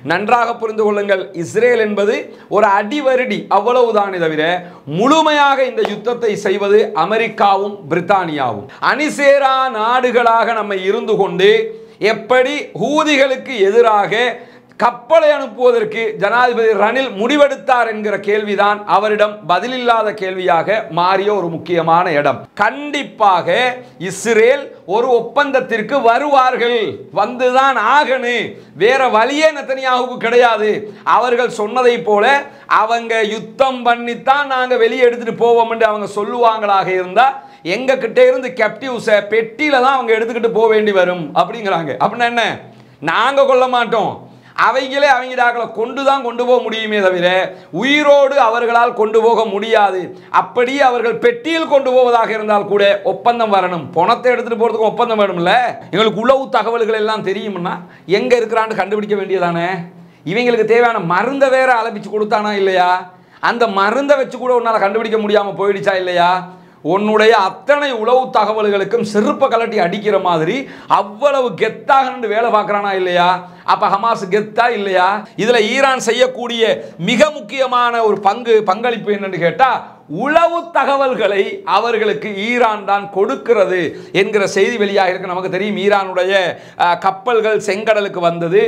நன்றாக புரிந்து கொள்ளுங்கள் இஸ்ரேல் என்பது ஒரு அடிவருடி அவ்வளவுதானே தவிர முழுமையாக இந்த யுத்தத்தை செய்வது அமெரிக்காவும் பிரித்தானியாவும் அணிசேரா நாடுகளாக நம்ம இருந்து கொண்டு எப்படி ஹூதிகளுக்கு எதிராக கப்பலை அனுப்புவதற்கு ஜனாதிபதி ரணில் முடிவெடுத்தார் என்கிற கேள்விதான் அவரிடம் பதிலில்லாத கேள்வியாக மாறிய ஒரு முக்கியமான இடம் கண்டிப்பாக இஸ்ரேல் ஒரு ஒப்பந்தத்திற்கு வருவார்கள் வந்துதான் ஆகணு வேற வழியே நெத்தனியாவுக்கு கிடையாது அவர்கள் சொன்னதை போல அவங்க யுத்தம் பண்ணித்தான் நாங்க வெளியே எடுத்துட்டு போவோம் என்று அவங்க சொல்லுவாங்களாக இருந்தா எங்க கிட்ட இருந்து கேப்டிவ்ஸை பெட்டியில தான் அவங்க எடுத்துக்கிட்டு போக வேண்டி வரும் அப்படிங்கிறாங்க அப்படின்னா என்ன நாங்க கொள்ள மாட்டோம் அவங்களே அவங்க டாக்களை கொண்டு தான் கொண்டு போக முடியுமே தவிர உயிரோடு அவர்களால் கொண்டு போக முடியாது அப்படியே அவர்கள் பெட்டியில் கொண்டு போவதாக இருந்தால் கூட ஒப்பந்தம் வரணும் பணத்தை எடுத்துட்டு போறதுக்கு ஒப்பந்தம் வேணும்ல எங்களுக்கு உளவு தகவல்கள் எல்லாம் தெரியும்னா எங்க இருக்கிறான்னு கண்டுபிடிக்க வேண்டியதானே இவங்களுக்கு தேவையான மருந்தை வேற அலப்பிச்சு கொடுத்தானா இல்லையா அந்த மருந்தை வச்சு கூட உன்னால கண்டுபிடிக்க முடியாம போயிடுச்சா இல்லையா உன்னுடைய அத்தனை உளவு தகவல்களுக்கும் செருப்பை கலட்டி அடிக்கிற மாதிரி அவ்வளவு கெத்தாக நின்று வேலை பார்க்கறானா இல்லையா அப்ப ஹமாஸ் கெத்தா இல்லையா இதுல ஈரான் செய்யக்கூடிய மிக முக்கியமான ஒரு பங்கு பங்களிப்பு என்னன்னு கேட்டா உளவு தகவல்களை அவர்களுக்கு ஈரான் தான் கொடுக்கிறது என்கிற செய்தி வெளியாக இருக்கு நமக்கு தெரியும் ஈரானுடைய அஹ், கப்பல்கள் செங்கடலுக்கு வந்தது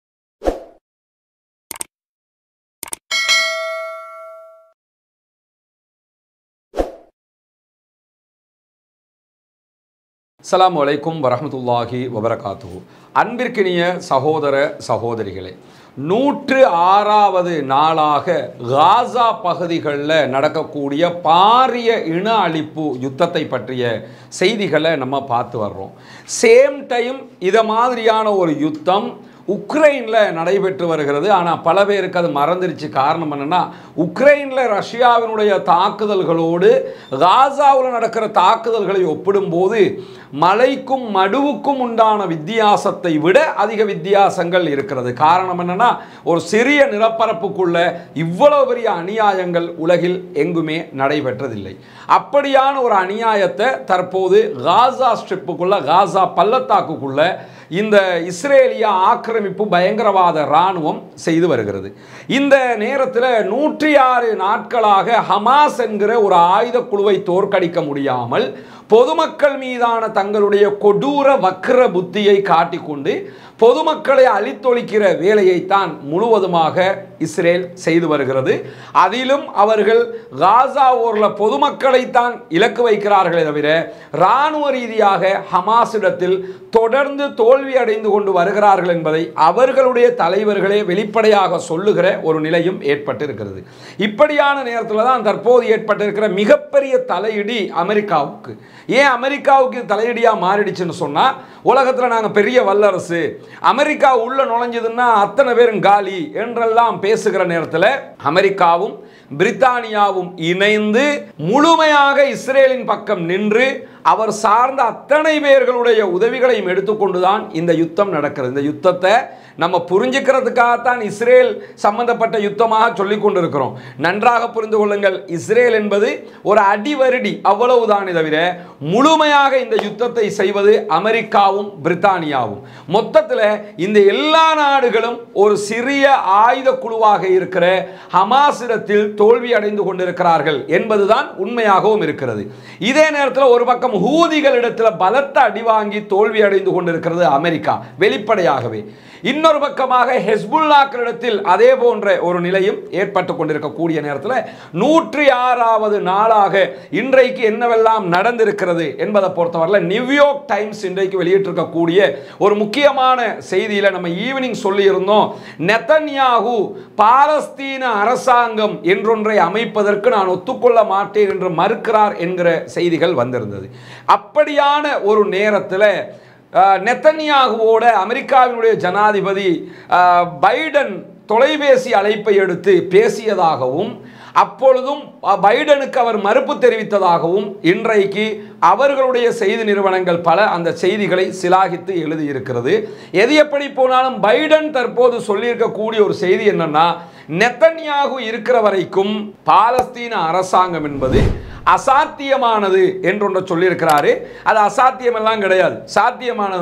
அஸ்ஸலாமு அலைக்கும் வரஹ்மத்துல்லாஹி வபரகாத்துஹு அன்பிற்கினிய சகோதர சகோதரிகளே நூற்று ஆறாவது நாளாக காசா பகுதிகளில் நடக்கக்கூடிய பாரிய இன அழிப்பு யுத்தத்தை பற்றிய செய்திகளை நம்ம பார்த்து வர்றோம் சேம் டைம் இதை மாதிரியான ஒரு யுத்தம் உக்ரைனில் நடைபெற்று வருகிறது ஆனால் பல பேருக்கு அது மறந்துருச்சு காரணம் என்னன்னா உக்ரைனில் ரஷ்யாவினுடைய தாக்குதல்களோடு காசாவில் நடக்கிற தாக்குதல்களை ஒப்பிடும்போது மலைக்கும் மடுவுக்கும் உண்டான வித்தியாசத்தை விட அதிக வித்தியாசங்கள் இருக்கிறது காரணம் என்னன்னா ஒரு சிறிய நிலப்பரப்புக்குள்ள இவ்வளவு பெரிய அநியாயங்கள் உலகில் எங்குமே நடைபெற்றதில்லை அப்படியான ஒரு அநியாயத்தை தற்போது காசா ஸ்ட்ரிப்புக்குள்ள காசா பள்ளத்தாக்குக்குள்ள இந்த இஸ்ரேலிய ஆக்கிரமிப்பு பயங்கரவாத இராணுவம் செய்து வருகிறது இந்த நேரத்தில் நூற்றி ஆறு நாட்களாக ஹமாஸ் என்கிற ஒரு ஆயுத குழுவை தோற்கடிக்க முடியாமல் பொதுமக்கள் மீதான தங்களுடைய கொடூர வக்ர புத்தியை காட்டிக்கொண்டு பொதுமக்களை அழித்தொழிக்கிற வேலையைத்தான் முழுவதுமாக இஸ்ரேல் செய்து வருகிறது அதிலும் அவர்கள் காசா ஊரில் பொதுமக்களைத்தான் இலக்கு வைக்கிறார்களே தவிர இராணுவ ரீதியாக ஹமாஸிடத்தில் தொடர்ந்து தோல்வி அடைந்து கொண்டு வருகிறார்கள் என்பதை அவர்களுடைய தலைவர்களே வெளிப்படையாக சொல்லுகிற ஒரு நிலையும் ஏற்பட்டிருக்கிறது இப்படியான நேரத்தில் தான் தற்போது ஏற்பட்டிருக்கிற மிகப்பெரிய தலையிடி அமெரிக்காவுக்கு ஏன் அமெரிக்காவுக்கு இது தலையடியாக மாறிடுச்சுன்னு சொன்னால் உலகத்தில் நாங்கள் பெரிய வல்லரசு அமெரிக்கா உள்ள நுழைஞ்சதுன்னா அத்தனை பேரும் காலி என்றெல்லாம் பேசுகிற நேரத்தில் அமெரிக்காவும் பிரித்தானியாவும் இணைந்து முழுமையாக இஸ்ரேலின் பக்கம் நின்று அவர் சார்ந்த அத்தனை பேர்களுடைய உதவிகளையும் எடுத்துக்கொண்டுதான் இந்த யுத்தம் நடக்கிறது இந்த யுத்தத்தை நம்ம புரிஞ்சுக்கிறதுக்காகத்தான் இஸ்ரேல் சம்பந்தப்பட்ட யுத்தமாக சொல்லிக் கொண்டிருக்கிறோம் நன்றாக புரிந்து கொள்ளுங்கள் இஸ்ரேல் என்பது ஒரு அடிவருடி அவ்வளவுதானே தவிர முழுமையாக இந்த யுத்தத்தை செய்வது அமெரிக்காவும் பிரித்தானியாவும் மொத்தத்தில் இந்த எல்லா நாடுகளும் ஒரு சிறிய ஆயுத குழுவாக இருக்கிற ஹமாஸிடத்தில் தோல்வி அடைந்து கொண்டிருக்கிறார்கள் என்பதுதான் உண்மையாகவும் இருக்கிறது இதே நேரத்தில் ஒரு பக்கம் ஹூதிகளிடத்தில் பலத்த அடி வாங்கி தோல்வி அடைந்து கொண்டிருக்கிறது அமெரிக்கா வெளிப்படையாகவே இன்னொரு பக்கமாக ஹெஸ்புல்லாக்களிடத்தில் அதே போன்ற ஒரு நிலையும் ஏற்பட்டு கொண்டிருக்கக்கூடிய நேரத்தில் நூற்றி ஆறாவது நாளாக இன்றைக்கு என்னவெல்லாம் நடந்திருக்கிறது என்பதை பொறுத்தவரையில் நியூயார்க் டைம்ஸ் இன்றைக்கு வெளியிட்டிருக்கக்கூடிய ஒரு முக்கியமான செய்தியில் நம்ம ஈவினிங் சொல்லியிருந்தோம் நெத்தன்யாகு பாலஸ்தீன அரசாங்கம் என்றொன்றை அமைப்பதற்கு நான் ஒத்துக்கொள்ள மாட்டேன் என்று மறுக்கிறார் என்கிற செய்திகள் வந்திருந்தது அப்படியான ஒரு நேரத்தில் அஹ், நெத்தன்யாகுவோட அமெரிக்காவினுடைய ஜனாதிபதி அஹ், பைடன் தொலைபேசி அழைப்பை எடுத்து பேசியதாகவும் அப்பொழுதும் அஹ், பைடனுக்கு அவர் மறுப்பு தெரிவித்ததாகவும் இன்றைக்கு அவர்களுடைய செய்தி நிறுவனங்கள் பல அந்த செய்திகளை சிலாகித்து எழுதியிருக்கிறது எது எப்படி போனாலும் பைடன் தற்போது சொல்லியிருக்கக்கூடிய ஒரு செய்தி என்னன்னா நெத்தன்யாகு இருக்கிற வரைக்கும் பாலஸ்தீன அரசாங்கம் என்பது அசாத்தியமானது என்றொன்று சொல்லியிருக்கிறாரு அது அசாத்தியமெல்லாம் கிடையாது சாத்தியமானதான்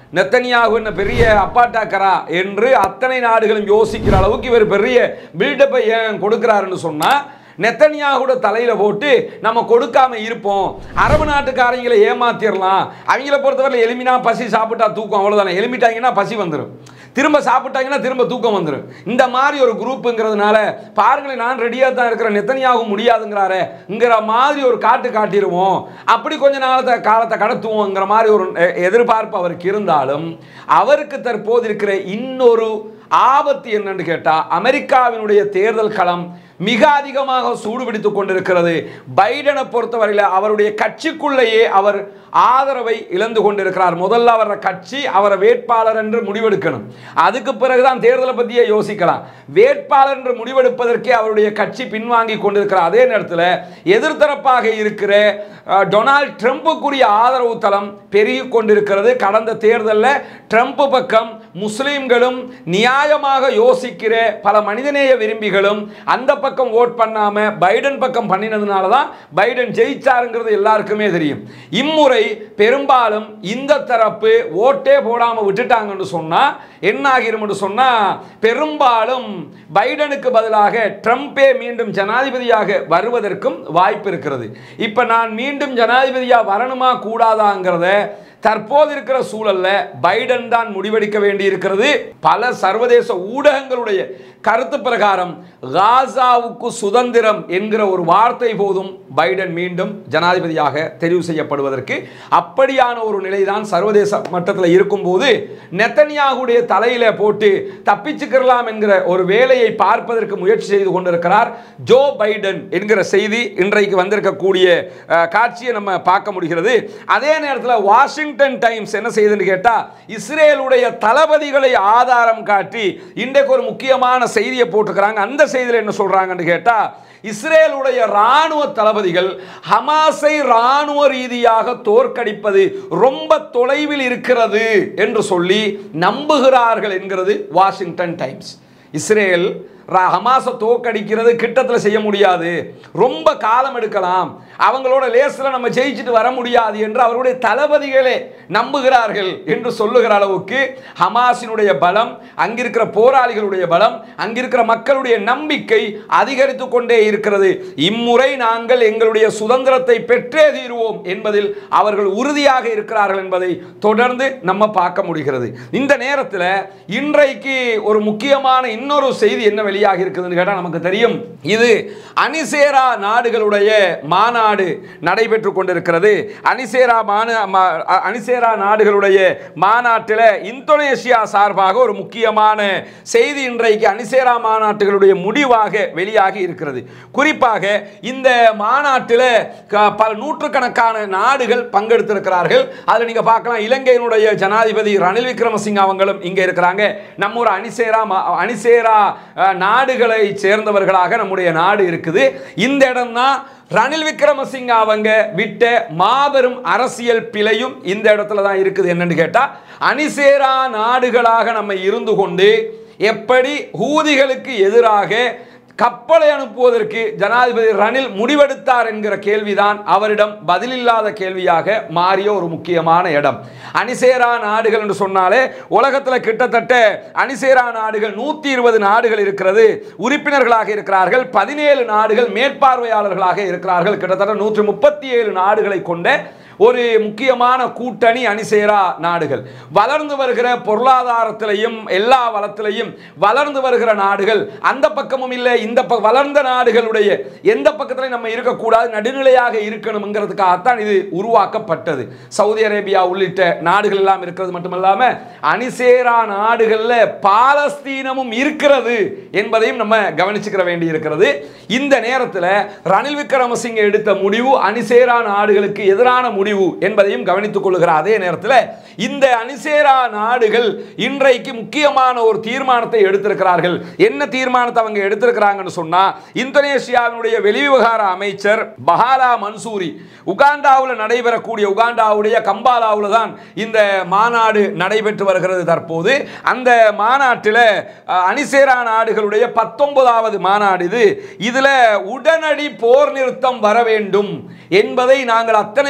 நெத்தனியாகு என்ன பெரிய அப்பாட்டாக்கரா என்று அத்தனை நாடுகளும் யோசிக்கிற அளவுக்கு இவர் பெரிய பில்டப்பை ஏன் கொடுக்கிறாருன்னு சொன்னா நெத்தனியாகூட தலையில போட்டு நம்ம கொடுக்காம இருப்போம் அரபு நாட்டுக்காரங்களை ஏமாத்திரலாம் அவங்கள பொறுத்தவரை எலுமினா பசி சாப்பிட்டா தூக்கம் அவ்வளவுதானே எலுமிட்டாங்கன்னா பசி வந்துடும் திரும்ப சாப்பிட்டாங்கன்னா திரும்ப தூக்கம் வந்துடும் இந்த மாதிரி ஒரு குரூப்புங்கிறதுனால பாருங்களேன் நான் ரெடியாக தான் இருக்கிறேன் நெத்தனியாகவும் முடியாதுங்கிறாரேங்கிற மாதிரி ஒரு காட்டு காட்டிடுவோம் அப்படி கொஞ்ச நாளத்தை காலத்தை கடத்துவோங்கிற மாதிரி ஒரு எ- எதிர்பார்ப்பு அவருக்கு இருந்தாலும் அவருக்கு தற்போது இருக்கிற இன்னொரு ஆபத்து என்னன்னு கேட்டால் அமெரிக்காவினுடைய தேர்தல் களம் மிக அதிகமாக சூடுபிடித்துக் கொண்டிருக்கிறது பைடனை பொறுத்தவரையில் அவருடைய கட்சிக்குள்ளேயே அவர் ஆதரவை இழந்து கொண்டிருக்கிறார் முதல்ல அவர கட்சி அவரை வேட்பாளர் என்று முடிவெடுக்கணும் அதுக்கு பிறகுதான் தேர்தலை பற்றியே யோசிக்கலாம் வேட்பாளர் என்று முடிவெடுப்பதற்கே அவருடைய கட்சி பின்வாங்கி கொண்டிருக்கிறார் அதே நேரத்தில் எதிர்த்தரப்பாக இருக்கிற அஹ், டொனால்ட் ட்ரம்புக்குரிய ஆதரவு தளம் பெருகி கொண்டிருக்கிறது கடந்த தேர்தலில் ட்ரம்ப் பக்கம் முஸ்லீம்களும் நியாயமாக யோசிக்கிற பல மனிதநேய விரும்பிகளும் அந்த பக்கம் ஓட் பண்ணாம பைடன் பக்கம் பண்ணினதுனால தான் பைடன் ஜெயிச்சாருங்கிறது எல்லாருக்குமே தெரியும் இம்முறை பெரும்பாலும் இந்த தரப்பு ஓட்டே போடாம விட்டுட்டாங்கன்னு சொன்னா என்ன ஆகிரும்னு சொன்னா பெரும்பாலும் பைடனுக்கு பதிலாக ட்ரம்பே மீண்டும் ஜனாதிபதியாக வருவதற்கும் வாய்ப்பு இருக்கிறது இப்ப நான் மீண்டும் ஜனாதிபதியா வரணுமா கூடாதாங்கிறத தற்போது இருக்கிற சூழல்ல பைடன் தான் முடிவெடுக்க வேண்டி இருக்கிறது பல சர்வதேச ஊடகங்களுடைய கருத்து பிரகாரம் காசாவுக்கு சுதந்திரம் என்கிற ஒரு வார்த்தை போதும் பைடன் மீண்டும் ஜனாதிபதியாக தெரிவு செய்யப்படுவதற்கு அப்படியான ஒரு நிலைதான் சர்வதேச மட்டத்தில் இருக்கும்போது நெத்தனியாகுடைய தலையில போட்டு தப்பிச்சுக்கிறலாம் என்கிற ஒரு வேலையை பார்ப்பதற்கு முயற்சி செய்து கொண்டிருக்கிறார் ஜோ பைடன் என்கிற செய்தி இன்றைக்கு வந்திருக்கக்கூடிய அஹ், காட்சியை நம்ம பார்க்க முடிகிறது அதே நேரத்தில் வாஷிங்டன் டைம்ஸ் என்ன செய்யுதுன்னு கேட்டால் இஸ்ரேலுடைய தளபதிகளை ஆதாரம் காட்டி இன்றைக்கு ஒரு முக்கியமான செய்தியை போட்டிருக்கிறாங்க அந்த செய்தியில் என்ன சொல்றாங்கன்னு கேட்டால் இஸ்ரேலுடைய ராணுவ தளபதிகள் ஹமாஸை ராணுவ ரீதியாக தோற்கடிப்பது ரொம்ப தொலைவில் இருக்கிறது என்று சொல்லி நம்புகிறார்கள் என்கிறது வாஷிங்டன் டைம்ஸ் இஸ்ரேல் ரா- ஹமாஸை தோற்கடிக்கிறது கிட்டத்தில் செய்ய முடியாது ரொம்ப காலம் எடுக்கலாம் அவங்களோட லேசில் நம்ம ஜெயிச்சுட்டு வர முடியாது என்று அவருடைய தளபதிகளே நம்புகிறார்கள் என்று சொல்லுகிற அளவுக்கு ஹமாஸினுடைய பலம் அங்கிருக்கிற போராளிகளுடைய பலம் அங்கிருக்கிற மக்களுடைய நம்பிக்கை அதிகரித்து கொண்டே இருக்கிறது இம்முறை நாங்கள் எங்களுடைய சுதந்திரத்தை பெற்றே தீருவோம் என்பதில் அவர்கள் உறுதியாக இருக்கிறார்கள் என்பதை தொடர்ந்து நம்ம பார்க்க முடிகிறது இந்த நேரத்தில் இன்றைக்கு ஒரு முக்கியமான இன்னொரு செய்தி என்ன வெளியாக இருக்குதுன்னு கேட்டால் நமக்கு தெரியும் இது அனிசேரா நாடுகளுடைய மாநாடு நடைபெற்று கொண்டிருக்கிறது அனிசேரா மாநா மா- அ- அனிசேரா நாடுகளுடைய மாநாட்டில் இந்தோனேஷியா சார்பாக ஒரு முக்கியமான செய்தி இன்றைக்கு அனிசேரா மாநாட்டுகளுடைய முடிவாக வெளியாகி இருக்கிறது குறிப்பாக இந்த மாநாட்டில் க- பல நூற்றுக்கணக்கான நாடுகள் பங்கெடுத்திருக்கிறார்கள் அதில் நீங்க பார்க்கலாம் இலங்கையினுடைய ஜனாதிபதி ரணில் விக்ரமசிங்க அவங்களும் இங்கே இருக்கிறாங்க நம்ம ஒரு அனிசேரா மா- அனிசேரா அஹ், நாடுகளை சேர்ந்தவர்களாக நம்முடைய நாடு இருக்குது இந்த இடம் தான் ரணில் விக்ரமசிங்க அவங்க விட்ட மாபெரும் அரசியல் பிழையும் இந்த இடத்துல தான் இருக்குது என்னன்னு கேட்டா அணிசேரா நாடுகளாக நம்ம இருந்து கொண்டு எப்படி ஹூதிகளுக்கு எதிராக கப்பலை அனுப்புவதற்கு ஜனாதிபதி ரணில் முடிவெடுத்தார் என்கிற கேள்விதான் அவரிடம் பதிலில்லாத கேள்வியாக மாறிய ஒரு முக்கியமான இடம் அணிசேரா நாடுகள் என்று சொன்னாலே உலகத்தில் கிட்டத்தட்ட அணிசேரா நாடுகள் நூற்றி இருபது நாடுகள் இருக்கிறது உறுப்பினர்களாக இருக்கிறார்கள் பதினேழு நாடுகள் மேற்பார்வையாளர்களாக இருக்கிறார்கள் கிட்டத்தட்ட நூற்றி முப்பத்தி ஏழு நாடுகளை கொண்ட ஒரு முக்கியமான கூட்டணி அணிசேரா நாடுகள் வளர்ந்து வருகிற பொருளாதாரத்திலையும் எல்லா வளத்திலையும் வளர்ந்து வருகிற நாடுகள் அந்த பக்கமும் இல்லை இந்த ப வளர்ந்த நாடுகளுடைய எந்த பக்கத்திலையும் நம்ம இருக்கக்கூடாது நடுநிலையாக இருக்கணுங்கிறதுக்காகத்தான் இது உருவாக்கப்பட்டது சவுதி அரேபியா உள்ளிட்ட நாடுகள் எல்லாம் இருக்கிறது மட்டுமல்லாம அணிசேரா நாடுகள்ல பாலஸ்தீனமும் இருக்கிறது என்பதையும் நம்ம கவனிச்சுக்கிற வேண்டி இருக்கிறது இந்த நேரத்தில் ரணில் விக்ரமசிங்க எடுத்த முடிவு அணிசேரா நாடுகளுக்கு எதிரான முடிவு என்பதையும் கவனித்துக் கொள்கிற அதே நேரத்தில் இந்த அணிசேரா நாடுகள் இன்றைக்கு முக்கியமான ஒரு தீர்மானத்தை எடுத்திருக்கிறார்கள் என்ன தீர்மானத்தை அவங்க எடுத்திருக்கிறாங்கன்னு சொன்னா இந்தோனேஷியாவினுடைய வெளிவிவகார அமைச்சர் பஹாலா மன்சூரி உகாண்டாவில் நடைபெறக்கூடிய உகாண்டாவுடைய கம்பாலாவில் தான் இந்த மாநாடு நடைபெற்று வருகிறது தற்போது அந்த மாநாட்டில் அஹ், அணிசேரா நாடுகளுடைய பத்தொன்பதாவது மாநாடு இது இதில் உடனடி போர் நிறுத்தம் வர வேண்டும் என்பதை நாங்கள் அத்தனை பேரும்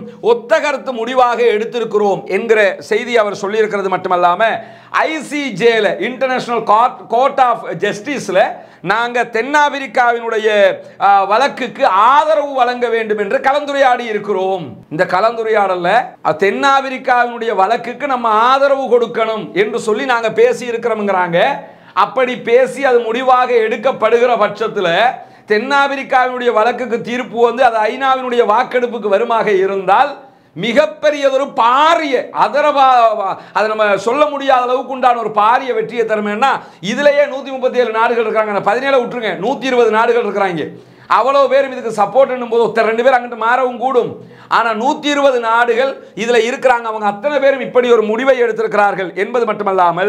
ஒத்த கருத்து முடிவாக எடுத்திருக்கிறோம் என்கிற செய்தி அவர் சொல்லியிருக்கிறது மட்டுமல்லாம ஐசிஜேல இன்டர்நேஷனல் கோர்ட் கோர்ட் ஆஃப் ஜஸ்டிஸ்ல நாங்க தென்னாப்பிரிக்காவினுடைய ஆ, வழக்குக்கு ஆதரவு வழங்க வேண்டும் என்று கலந்துரையாடி இருக்கிறோம் இந்த கலந்துரையாடல்ல அ, தென்னாப்பிரிக்காவினுடைய வழக்குக்கு நம்ம ஆதரவு கொடுக்கணும் என்று சொல்லி நாங்க பேசி இருக்கிறோம்ங்கிறாங்க அப்படி பேசி அது முடிவாக எடுக்கப்படுகிற பட்சத்தில் தென்னாப்பிரிக்காவினுடைய வழக்குக்கு தீர்ப்பு வந்து அது ஐநாவினுடைய வாக்கெடுப்புக்கு வருமாக இருந்தால் மிகப்பெரியதொரு பாரிய அதரவா அதை நம்ம சொல்ல முடியாத அளவுக்கு உண்டான ஒரு பாரிய வெற்றியை தருமேன்னா இதுலயே நூத்தி முப்பத்தி ஏழு நாடுகள் இருக்காங்க பதினேழு விட்டுருங்க நூத்தி இருபது நாடுகள் இருக்கிறாங்க அவ்வளவு பேரும் இதுக்கு சப்போர்ட் போது ஒருத்தர் ரெண்டு பேர் அங்கிட்டு மாறவும் கூடும் ஆனா நூத்தி இருபது நாடுகள் இதுல இருக்கிறாங்க அவங்க அத்தனை பேரும் இப்படி ஒரு முடிவை எடுத்திருக்கிறார்கள் என்பது மட்டுமல்லாமல்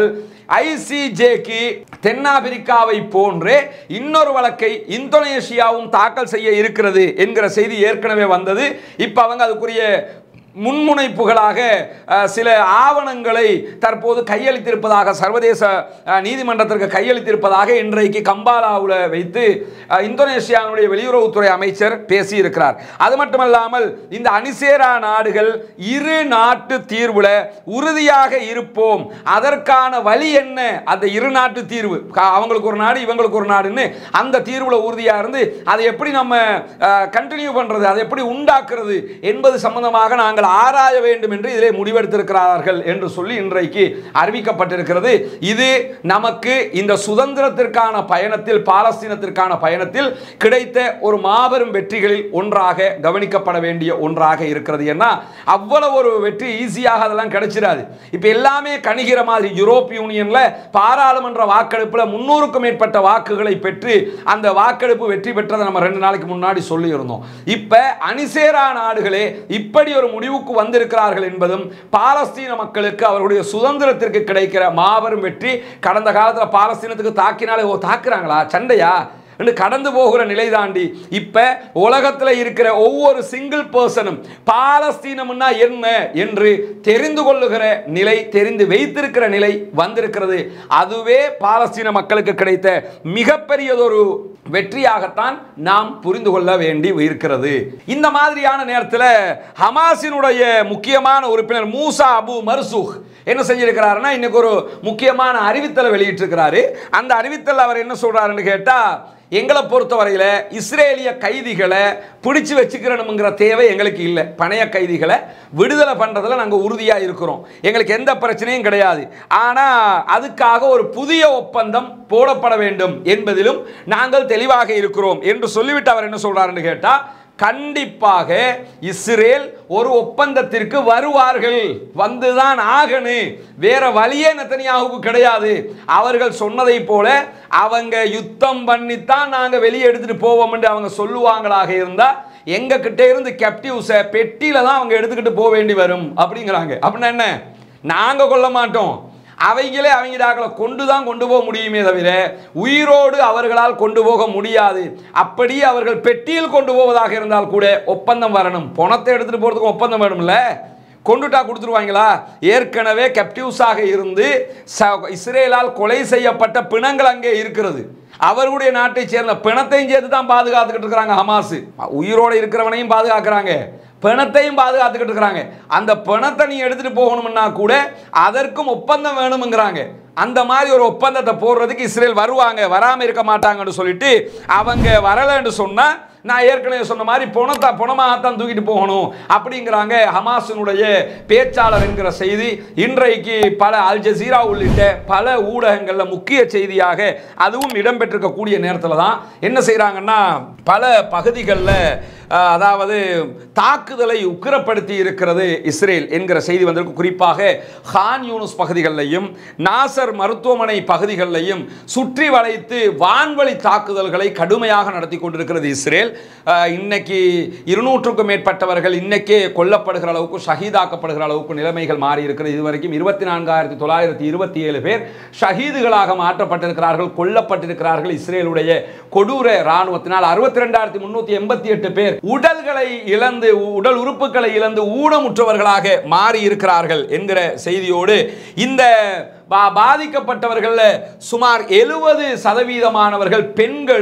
ஐசிஜேக்கு தென்னாப்பிரிக்காவை போன்றே இன்னொரு வழக்கை இந்தோனேஷியாவும் தாக்கல் செய்ய இருக்கிறது என்கிற செய்தி ஏற்கனவே வந்தது இப்ப அவங்க அதுக்குரிய முன்முனைப்புகளாக அஹ், சில ஆவணங்களை தற்போது கையளித்திருப்பதாக சர்வதேச அஹ், நீதிமன்றத்திற்கு கையளித்திருப்பதாக இன்றைக்கு கம்பாலாவில் வைத்து அஹ், இந்தோனேஷியாவுடைய வெளியுறவுத்துறை அமைச்சர் பேசியிருக்கிறார் அது மட்டுமல்லாமல் இந்த அணிசேரா நாடுகள் இரு நாட்டு தீர்வுல உறுதியாக இருப்போம் அதற்கான வழி என்ன அந்த இரு நாட்டு தீர்வு க- அவங்களுக்கு ஒரு நாடு இவங்களுக்கு ஒரு நாடுன்னு அந்த தீர்வுல உறுதியா இருந்து அதை எப்படி நம்ம கண்டினியூ பண்றது அதை எப்படி உண்டாக்குறது என்பது சம்பந்தமாக நாங்கள் ஆராய வேண்டும் என்று இதிலே முடிவெடுத்திருக்கிறார்கள் என்று சொல்லி இன்றைக்கு அறிவிக்கப்பட்டிருக்கிறது இது நமக்கு இந்த சுதந்திரத்திற்கான பயணத்தில் பாலஸ்தீனத்திற்கான பயணத்தில் கிடைத்த ஒரு மாபெரும் வெற்றிகளில் ஒன்றாக கவனிக்கப்பட வேண்டிய ஒன்றாக இருக்கிறது ஏன்னா அவ்வளவு ஒரு வெற்றி ஈஸியாக அதெல்லாம் கிடைச்சிடாது இப்போ எல்லாமே கணிகிற மாதிரி யூரோப் யூனியன்ல பாராளுமன்ற வாக்கெடுப்பில் முன்னூறுக்கும் மேற்பட்ட வாக்குகளை பெற்று அந்த வாக்கெடுப்பு வெற்றி பெற்றதை நம்ம ரெண்டு நாளைக்கு முன்னாடி சொல்லியிருந்தோம் இப்ப அணிசேரா நாடுகளே இப்படி ஒரு முடிவுக்கு வந்திருக்கிறார்கள் என்பதும் பாலஸ்தீன மக்களுக்கு அவர்களுடைய சுதந்திரத்திற்கு கிடைக்கிற மாபெரும் வெற்றி கடந்த காலத்தில் பாலஸ்தீனத்துக்கு தாக்கினாலே ஓ தாக்குறாங்களா சண்டையா என்று கடந்து போகிற நிலை தாண்டி இப்ப உலகத்துல இருக்கிற ஒவ்வொரு சிங்கிள் பர்சனும் பாலஸ்தீனம்னா என்ன என்று தெரிந்து கொள்ளுகிற நிலை தெரிந்து வைத்திருக்கிற நிலை வந்திருக்கிறது அதுவே பாலஸ்தீன மக்களுக்கு கிடைத்த மிகப்பெரியதொரு வெற்றியாகத்தான் நாம் புரிந்து கொள்ள வேண்டி இருக்கிறது இந்த மாதிரியான நேரத்தில் ஹமாஸினுடைய முக்கியமான உறுப்பினர் மூசா அபு மர்சூக் என்ன செஞ்சிருக்கிறாருன்னா இன்னைக்கு ஒரு முக்கியமான அறிவித்தலை வெளியிட்டிருக்கிறாரு அந்த அறிவித்தல் அவர் என்ன சொல்றாருன்னு கேட்டா எங்களை பொறுத்தவரையில் இஸ்ரேலிய கைதிகளை பிடிச்சு வச்சுக்கிறணுங்கிற தேவை எங்களுக்கு இல்லை பணைய கைதிகளை விடுதலை பண்ணுறதுல நாங்கள் உறுதியாக இருக்கிறோம் எங்களுக்கு எந்த பிரச்சனையும் கிடையாது ஆனால் அதுக்காக ஒரு புதிய ஒப்பந்தம் போடப்பட வேண்டும் என்பதிலும் நாங்கள் தெளிவாக இருக்கிறோம் என்று சொல்லிவிட்டு அவர் என்ன சொல்றாருன்னு கேட்டால் கண்டிப்பாக இஸ்ரேல் ஒரு ஒப்பந்தத்திற்கு வருவார்கள் வந்துதான் ஆகணு வேற வழியே நெத்தனியாவுக்கு கிடையாது அவர்கள் சொன்னதை போல அவங்க யுத்தம் பண்ணித்தான் நாங்க வெளியே எடுத்துட்டு போவோம் என்று அவங்க சொல்லுவாங்களாக இருந்தா எங்க கிட்ட இருந்து கேப்டிவ்ஸை பெட்டியில தான் அவங்க எடுத்துக்கிட்டு போக வேண்டி வரும் அப்படிங்கிறாங்க அப்படின்னா என்ன நாங்க கொள்ள மாட்டோம் அவங்களே அவங்க டாக்களை கொண்டு தான் கொண்டு போக முடியுமே தவிர உயிரோடு அவர்களால் கொண்டு போக முடியாது அப்படி அவர்கள் பெட்டியில் கொண்டு போவதாக இருந்தால் கூட ஒப்பந்தம் வரணும் பணத்தை எடுத்துட்டு போறதுக்கு ஒப்பந்தம் வேணும்ல கொண்டுட்டா கொடுத்துருவாங்களா ஏற்கனவே கேப்டிவ்ஸாக இருந்து ச- இஸ்ரேலால் கொலை செய்யப்பட்ட பிணங்கள் அங்கே இருக்கிறது அவர்களுடைய நாட்டை சேர்ந்த பிணத்தையும் சேர்த்து தான் பாதுகாத்துக்கிட்டு இருக்கிறாங்க ஹமாஸ் உயிரோடு இருக்கிறவனையும் பாதுகாக்கிறாங்க பிணத்தையும் பாதுகாத்துக்கிட்டு இருக்கிறாங்க அந்த பிணத்தை நீ எடுத்துட்டு போகணும்னா கூட அதற்கும் ஒப்பந்தம் வேணும்ங்கிறாங்க அந்த மாதிரி ஒரு ஒப்பந்தத்தை போடுறதுக்கு இஸ்ரேல் வருவாங்க வராம இருக்க மாட்டாங்கன்னு சொல்லிட்டு அவங்க வரலைன்னு சொன்னா நான் ஏற்கனவே சொன்ன மாதிரி பணத்தா பணமாகத்தான் தூக்கிட்டு போகணும் அப்படிங்கிறாங்க ஹமாஸினுடைய பேச்சாளர் என்கிற செய்தி இன்றைக்கு பல அல் ஜசீரா உள்ளிட்ட பல ஊடகங்களில் முக்கிய செய்தியாக அதுவும் இடம்பெற்றிருக்கக்கூடிய நேரத்தில் தான் என்ன செய்கிறாங்கன்னா பல பகுதிகளில் அஹ், அதாவது தாக்குதலை உக்கிரப்படுத்தி இருக்கிறது இஸ்ரேல் என்கிற செய்தி வந்திருக்கு குறிப்பாக ஹான் யூனுஸ் பகுதிகளிலையும் நாசர் மருத்துவமனை பகுதிகளிலையும் சுற்றி வளைத்து வான்வழி தாக்குதல்களை கடுமையாக நடத்தி கொண்டிருக்கிறது இஸ்ரேல் அஹ், இன்னைக்கு இருநூற்றுக்கும் மேற்பட்டவர்கள் இன்னைக்கே கொல்லப்படுகிற அளவுக்கு ஷஹீதாக்கப்படுகிற அளவுக்கு நிலைமைகள் மாறி இருக்கிறது இதுவரைக்கும் இருபத்தி நான்காயிரத்தி தொள்ளாயிரத்தி இருபத்தி ஏழு பேர் ஷஹீதுகளாக மாற்றப்பட்டிருக்கிறார்கள் கொல்லப்பட்டிருக்கிறார்கள் இஸ்ரேலுடைய கொடூர இராணுவத்தினால் அறுபத்தி ரெண்டாயிரத்தி முன்னூத்தி எண்பத்தி எட்டு பேர் உடல்களை இழந்து உடல் உறுப்புகளை இழந்து ஊனமுற்றவர்களாக மாறி இருக்கிறார்கள் என்கிற செய்தியோடு இந்த பா- பாதிக்கப்பட்டவர்கள்ல சுமார் எழுபது சதவீதமானவர்கள் பெண்களும்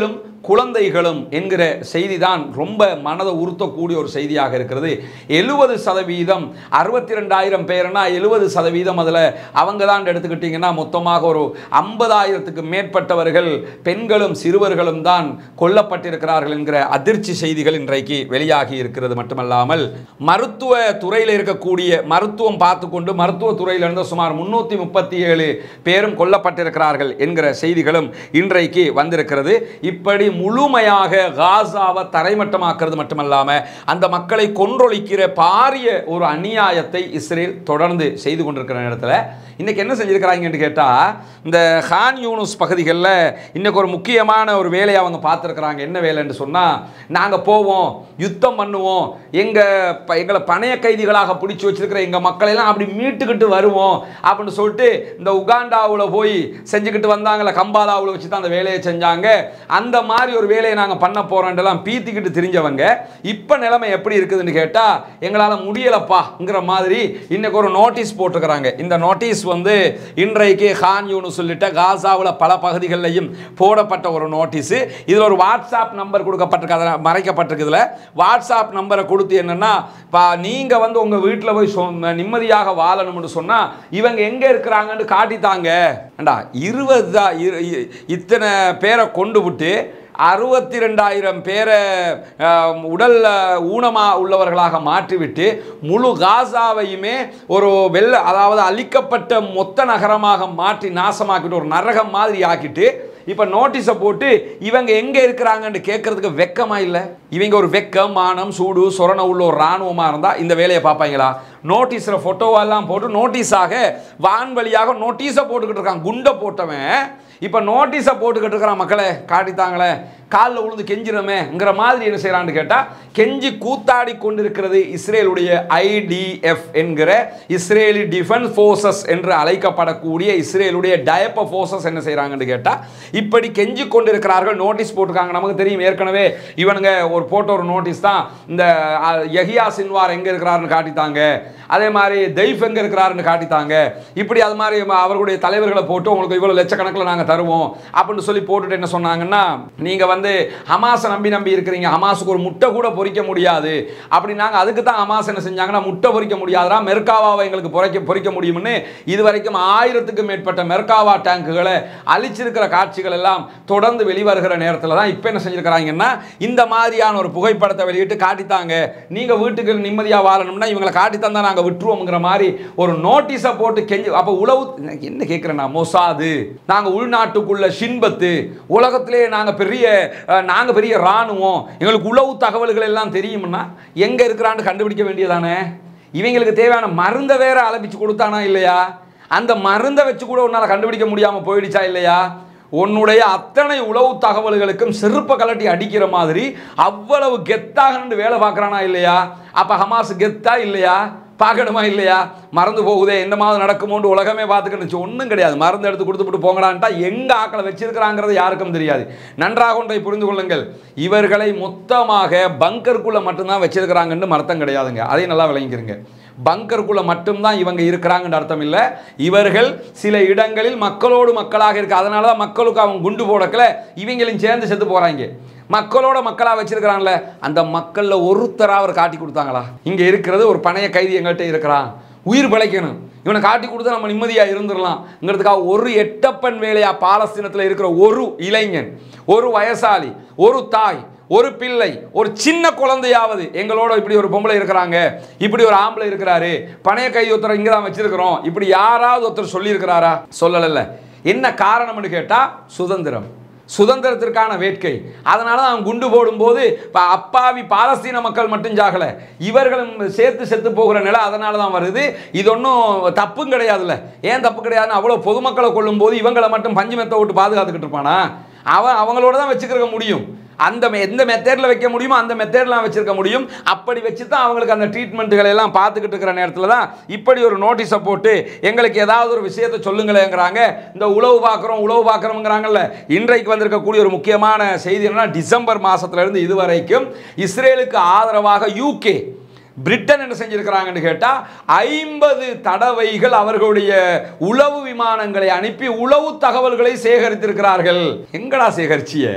குழந்தைகளும் என்கிற செய்தி தான் ரொம்ப மனதை உறுத்தக்கூடிய ஒரு செய்தியாக இருக்கிறது எழுபது சதவீதம் அறுபத்தி ரெண்டாயிரம் பேர்னா எழுபது சதவீதம் அதில் அவங்க தான் எடுத்துக்கிட்டிங்கன்னா மொத்தமாக ஒரு ஐம்பதாயிரத்துக்கு மேற்பட்டவர்கள் பெண்களும் சிறுவர்களும் தான் கொல்லப்பட்டிருக்கிறார்கள் என்கிற அதிர்ச்சி செய்திகள் இன்றைக்கு வெளியாகி இருக்கிறது மட்டுமல்லாமல் மருத்துவ துறையில் இருக்கக்கூடிய மருத்துவம் பார்த்து கொண்டு மருத்துவ துறையில் இருந்த சுமார் முன்னூற்றி முப்பத்தி ஏழு பேரும் கொல்லப்பட்டிருக்கிறார்கள் என்கிற செய்திகளும் இன்றைக்கு வந்திருக்கிறது இப்படி முழுமையாக காசாவை தரைமட்டமாக்குறது மட்டுமல்லாம அந்த மக்களை கொன்றொழிக்கிற பாரிய ஒரு அநியாயத்தை இஸ்ரேல் தொடர்ந்து செய்து கொண்டிருக்கிற நேரத்தில் இன்னைக்கு என்ன செஞ்சிருக்கிறாங்கன்னு கேட்டால் இந்த ஹான் யூனுஸ் பகுதிகளில் இன்னைக்கு ஒரு முக்கியமான ஒரு வேலையை அவங்க பார்த்துருக்குறாங்க என்ன வேலைன்னு சொன்னால் நாங்கள் போவோம் யுத்தம் பண்ணுவோம் எங்கள் எங்களை பணைய கைதிகளாக பிடிச்சி வச்சிருக்கிற எங்கள் மக்களையெல்லாம் அப்படி மீட்டுக்கிட்டு வருவோம் அப்படின்னு சொல்லிட்டு இந்த உகாண்டாவில் போய் செஞ்சுக்கிட்டு வந்தாங்களே கம்பாலாவில் வச்சு தான் அந்த வேலையை செஞ்சாங்க அந்த மாதிரி ஒரு வேலையை நாங்கள் பண்ண போகிறோன்றலாம் பீத்திக்கிட்டு தெரிஞ்சவங்க இப்போ நிலைமை எப்படி இருக்குதுன்னு கேட்டால் எங்களால் முடியலப்பாங்கிற மாதிரி இன்னைக்கு ஒரு நோட்டீஸ் போட்டிருக்கிறாங்க இந்த நோட்டீஸ் வந்து இன்றைக்கு ஹான் யூனு சொல்லிட்ட காசாவில் பல பகுதிகளிலையும் போடப்பட்ட ஒரு நோட்டீஸு இதில் ஒரு வாட்ஸ்அப் நம்பர் கொடுக்கப்பட்டிருக்கு அதில் மறைக்கப்பட்டிருக்குதுல வாட்ஸ்அப் நம்பரை கொடுத்து என்னென்னா பா நீங்கள் வந்து உங்கள் வீட்டில் போய் சொ நிம்மதியாக வாழணும்னு சொன்னால் இவங்க எங்கே இருக்கிறாங்கன்னு காட்டித்தாங்க ஏண்டா இருபது தான் இரு- இ- இத்தனை பேரை கொண்டு விட்டு அறுபத்தி ரெண்டாயிரம் பேரை அஹ், உடல் அஹ், ஊனமா உள்ளவர்களாக மாற்றிவிட்டு முழு காசாவையுமே ஒரு வெள்ள அதாவது அழிக்கப்பட்ட மொத்த நகரமாக மாற்றி நாசமாக்கிட்டு ஒரு நரகம் மாதிரி ஆக்கிட்டு இப்போ நோட்டீஸை போட்டு இவங்க எங்கே இருக்கிறாங்கன்னு கேட்கறதுக்கு வெக்கமா இல்லை இவங்க ஒரு வெக்கம் மானம் சூடு சொரண உள்ள ஒரு இராணுவமாக இருந்தால் இந்த வேலையை பார்ப்பாங்களா நோட்டீஸில் ஃபோட்டோவெல்லாம் போட்டு நோட்டீஸாக வான்வழியாக நோட்டீஸை போட்டுக்கிட்டு இருக்கான் குண்டை போட்டவன் இப்போ நோட்டீஸை போட்டுக்கிட்டு இருக்கிறான் மக்களே காட்டித்தாங்களே காலில் விழுந்து கெஞ்சிரமேங்கிற மாதிரி என்ன செய்கிறான்னு கேட்டால் கெஞ்சி கூத்தாடி கொண்டிருக்கிறது இஸ்ரேலுடைய ஐடிஎஃப் என்கிற இஸ்ரேலி டிஃபென்ஸ் ஃபோர்ஸஸ் என்று அழைக்கப்படக்கூடிய இஸ்ரேலுடைய டயப்ப ஃபோர்ஸஸ் என்ன செய்கிறாங்கன்னு கேட்டால் இப்படி கெஞ்சி கொண்டிருக்கிறார்கள் நோட்டீஸ் போட்டிருக்காங்க நமக்கு தெரியும் ஏற்கனவே இவனுங்க ஒரு போட்ட ஒரு நோட்டீஸ் தான் இந்த அஹ், யஹியா சின்வார் எங்கே இருக்கிறாருன்னு காட்டித்தாங்க அதே மாதிரி தெய்ஃப் எங்கே இருக்கிறாருன்னு காட்டித்தாங்க இப்படி அது மாதிரி ம- அவர்களுடைய தலைவர்களை போட்டு உங்களுக்கு இவ்வளோ லட்சக்கணக்கில் நாங்கள் தருவோம் அப்படின்னு சொல்லி போட்டுட்டு என்ன சொன்னாங்கன்னா நீங்கள் வந்து ஹமாஸை நம்பி நம்பி இருக்கிறீங்க ஹமாஸுக்கு ஒரு முட்டை கூட பொறிக்க முடியாது அப்படி நாங்கள் அதுக்கு தான் ஹமாஸ் என்ன செஞ்சாங்கன்னா முட்டை பொறிக்க முடியாதா மெர்காவாவை எங்களுக்கு பொறிக்க பொறிக்க முடியும்னு இது வரைக்கும் ஆயிரத்துக்கும் மேற்பட்ட மெர்காவா டேங்குகளை அழிச்சிருக்கிற காட்சிகள் எல்லாம் தொடர்ந்து வெளிவருகிற நேரத்தில் தான் இப்போ என்ன செஞ்சிருக்கிறாங்கன்னா இந்த மாதிரியான ஒரு புகைப்படத்தை வெளியிட்டு காட்டித்தாங்க நீங்கள் வீட்டுக்கு நிம்மதியாக வாழணும்னா இவங்களை காட்டித்தான் நாங்கள் விட்டுருவோம்ங்கிற மாதிரி ஒரு நோட்டீஸை போட்டு கெஞ்சி அப்போ உளவு எனக்கு என்ன கேட்குறேன்னா மொசாது நாங்கள் உள்நாட்டுக்குள்ள ஷின்பத்து உலகத்திலே நாங்கள் பெரிய நாங்கள் பெரிய இராணுவம் எங்களுக்கு உளவு தகவல்கள் எல்லாம் தெரியும்னா எங்கே இருக்கிறான்னு கண்டுபிடிக்க வேண்டியதானே இவங்களுக்கு தேவையான மருந்தை வேற அலப்பிச்சு கொடுத்தானா இல்லையா அந்த மருந்தை வச்சு கூட உன்னால் கண்டுபிடிக்க முடியாமல் போயிடுச்சா இல்லையா உன்னுடைய அத்தனை உளவு தகவல்களுக்கும் செருப்பை கலட்டி அடிக்கிற மாதிரி அவ்வளவு கெத்தாக நின்று வேலை பார்க்குறானா இல்லையா அப்போ ஹமாஸ் கெத்தா இல்லையா பார்க்கணுமா இல்லையா மறந்து போகுதே என்ன மாதிரி நடக்குமோன்னு உலகமே பார்த்துக்கிட்டு ஒன்றும் கிடையாது மருந்து எடுத்து கொடுத்துட்டு போங்கடான்ட்டா எங்கே ஆக்களை வச்சிருக்கிறாங்கிறது யாருக்கும் தெரியாது நன்றாக ஒன்றை புரிந்து கொள்ளுங்கள் இவர்களை மொத்தமாக பங்கருக்குள்ளே மட்டும்தான் வச்சிருக்கிறாங்கன்னு அர்த்தம் கிடையாதுங்க அதையும் நல்லா விளங்கிக்கிறங்க பங்கருக்குள்ள மட்டும்தான் இவங்க இருக்கிறாங்கன்னு அர்த்தம் இல்லை இவர்கள் சில இடங்களில் மக்களோடு மக்களாக இருக்கு அதனால தான் மக்களுக்கு அவங்க குண்டு போடக்கல இவங்களும் சேர்ந்து செத்து போறாங்க மக்களோட மக்களாக வச்சிருக்கிறான்ல அந்த மக்களில் ஒருத்தரா அவர் காட்டி கொடுத்தாங்களா இங்கே இருக்கிறது ஒரு பணைய கைதி எங்கள்கிட்ட இருக்கிறான் உயிர் பிழைக்கணும் இவனை காட்டி கொடுத்தா நம்ம நிம்மதியாக இருந்துடலாம்ங்கிறதுக்காக ஒரு எட்டப்பன் வேலையா பாலஸ்தீனத்தில் இருக்கிற ஒரு இளைஞன் ஒரு வயசாளி ஒரு தாய் ஒரு பிள்ளை ஒரு சின்ன குழந்தையாவது எங்களோட இப்படி ஒரு பொம்பளை இருக்கிறாங்க இப்படி ஒரு ஆம்பளை இருக்கிறாரு பணைய கை ஒருத்தர் இங்கே தான் வச்சிருக்கிறோம் இப்படி யாராவது ஒருத்தர் சொல்லியிருக்கிறாரா சொல்லலைல்ல என்ன காரணம்னு கேட்டால் சுதந்திரம் சுதந்திரத்திற்கான வேட்கை அதனால தான் அவன் குண்டு போடும்போது இப்போ அப்பாவி பாலஸ்தீன மக்கள் மட்டும் சாகலை இவர்களும் சேர்த்து செத்து போகிற நிலை அதனால தான் வருது இது ஒன்றும் தப்பும் கிடையாதுல்ல ஏன் தப்பு கிடையாதுன்னு அவ்வளோ பொதுமக்களை கொல்லும்போது இவங்களை மட்டும் பஞ்சு மெத்த விட்டு பாதுகாத்துக்கிட்டு இருப்பானா அவன் அவங்களோட தான் வச்சுக்கிற முடியும் அந்த மெ- எந்த மெத்தேடில் வைக்க முடியுமோ அந்த மெத்தேட்லாம் வச்சிருக்க முடியும் அப்படி வச்சு தான் அவங்களுக்கு அந்த ட்ரீட்மெண்ட்டுகளை எல்லாம் பார்த்துக்கிட்டு இருக்கிற நேரத்தில் தான் இப்படி ஒரு நோட்டீஸை போட்டு எங்களுக்கு ஏதாவது ஒரு விஷயத்தை சொல்லுங்களேங்கிறாங்க இந்த உளவு பார்க்குறோம் உளவு பார்க்குறோங்கிறாங்கல்ல இன்றைக்கு வந்திருக்கக்கூடிய ஒரு முக்கியமான செய்தி என்னன்னா டிசம்பர் மாதத்துலேருந்து இதுவரைக்கும் இஸ்ரேலுக்கு ஆதரவாக யூகே பிரிட்டன் என்ன செஞ்சிருக்கிறாங்கன்னு கேட்டால் ஐம்பது தடவைகள் அவர்களுடைய உளவு விமானங்களை அனுப்பி உளவு தகவல்களை சேகரித்திருக்கிறார்கள் எங்கடா சேகரிச்சிய